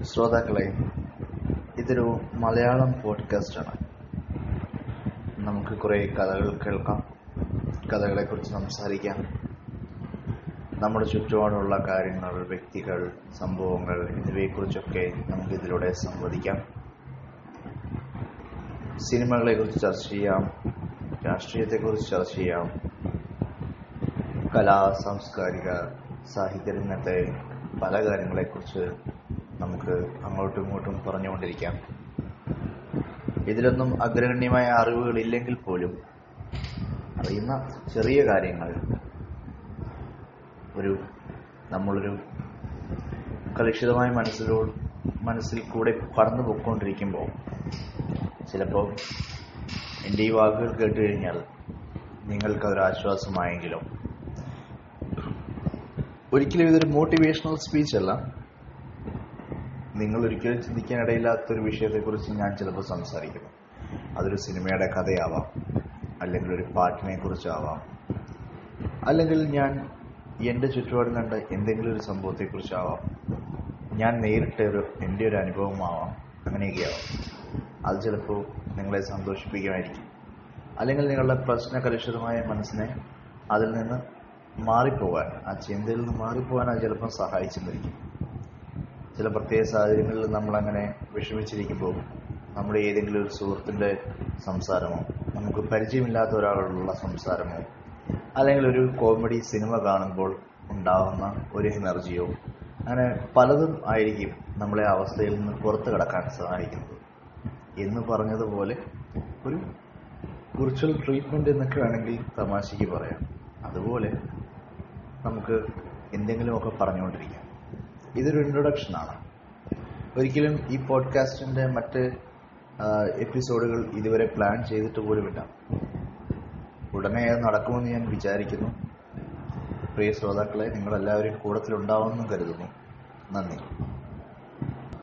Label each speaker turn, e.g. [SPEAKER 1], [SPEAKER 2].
[SPEAKER 1] ശ്രോതാക്കളെ ഇതൊരു മലയാളം പോഡ്കാസ്റ്റാണ് നമുക്ക് കുറേ കഥകൾ കേൾക്കാം കഥകളെക്കുറിച്ച് സംസാരിക്കാം നമ്മുടെ ചുറ്റുപാടുള്ള കാര്യങ്ങൾ വ്യക്തികൾ സംഭവങ്ങൾ എന്നിവയെക്കുറിച്ചൊക്കെ നമുക്ക് ഇതിലൂടെ സംവദിക്കാം സിനിമകളെക്കുറിച്ച് ചർച്ച ചെയ്യാം രാഷ്ട്രീയത്തെക്കുറിച്ച് ചർച്ച ചെയ്യാം കലാ സാംസ്കാരിക സാഹിത്യ രംഗത്തെ പല കാര്യങ്ങളെക്കുറിച്ച് നമുക്ക് അങ്ങോട്ടും ഇങ്ങോട്ടും പറഞ്ഞുകൊണ്ടിരിക്കാം ഇതിലൊന്നും അഗ്രഗണ്യമായ അറിവുകൾ ഇല്ലെങ്കിൽ പോലും അറിയുന്ന ചെറിയ കാര്യങ്ങൾ ഒരു നമ്മളൊരു കലുഷിതമായ മനസ്സിലോ മനസ്സിൽ കൂടെ കടന്നു പോയിക്കൊണ്ടിരിക്കുമ്പോൾ ചിലപ്പോൾ എൻ്റെ ഈ വാക്കുകൾ കേട്ട് കഴിഞ്ഞാൽ നിങ്ങൾക്കതൊരു ആശ്വാസമായെങ്കിലും ഒരിക്കലും ഇതൊരു മോട്ടിവേഷണൽ സ്പീച്ച് അല്ല നിങ്ങൾ ഒരിക്കലും ചിന്തിക്കാനിടയില്ലാത്തൊരു വിഷയത്തെക്കുറിച്ച് ഞാൻ ചിലപ്പോൾ സംസാരിക്കുന്നു അതൊരു സിനിമയുടെ കഥയാവാം അല്ലെങ്കിൽ ഒരു പാട്ടിനെ കുറിച്ചാവാം അല്ലെങ്കിൽ ഞാൻ എൻ്റെ ചുറ്റുപാടും കണ്ട എന്തെങ്കിലും ഒരു സംഭവത്തെക്കുറിച്ചാവാം ഞാൻ നേരിട്ട ഒരു എൻ്റെ ഒരു അനുഭവമാവാം അങ്ങനെയൊക്കെയാവാം അത് ചിലപ്പോൾ നിങ്ങളെ സന്തോഷിപ്പിക്കുമായിരിക്കും അല്ലെങ്കിൽ നിങ്ങളുടെ പ്രശ്ന കലുഷിതമായ മനസ്സിനെ അതിൽ നിന്ന് മാറിപ്പോകാൻ ആ ചിന്തയിൽ നിന്ന് മാറിപ്പോകാൻ അത് ചിലപ്പം സഹായിച്ചെന്നിരിക്കും ചില പ്രത്യേക സാഹചര്യങ്ങളിൽ നമ്മളങ്ങനെ വിഷമിച്ചിരിക്കുമ്പോൾ നമ്മുടെ ഏതെങ്കിലും ഒരു സുഹൃത്തിൻ്റെ സംസാരമോ നമുക്ക് പരിചയമില്ലാത്ത ഒരാളുള്ള സംസാരമോ അല്ലെങ്കിൽ ഒരു കോമഡി സിനിമ കാണുമ്പോൾ ഉണ്ടാകുന്ന ഒരു എനർജിയോ അങ്ങനെ പലതും ആയിരിക്കും നമ്മളെ അവസ്ഥയിൽ നിന്ന് പുറത്തു കടക്കാൻ സഹായിക്കുന്നത് എന്ന് പറഞ്ഞതുപോലെ ഒരു വിർച്വൽ ട്രീറ്റ്മെൻറ്റ് എന്നൊക്കെ വേണമെങ്കിൽ തമാശയ്ക്ക് പറയാം അതുപോലെ നമുക്ക് എന്തെങ്കിലുമൊക്കെ പറഞ്ഞുകൊണ്ടിരിക്കാം ഇതൊരു ഇൻട്രൊഡക്ഷനാണ് ഒരിക്കലും ഈ പോഡ്കാസ്റ്റിൻ്റെ മറ്റ് എപ്പിസോഡുകൾ ഇതുവരെ പ്ലാൻ ചെയ്തിട്ട് പോലുമില്ല ഉടനെ അത് നടക്കുമെന്ന് ഞാൻ വിചാരിക്കുന്നു പ്രിയ ശ്രോതാക്കളെ നിങ്ങളെല്ലാവരും കൂടത്തിലുണ്ടാവുമെന്നും കരുതുന്നു നന്ദി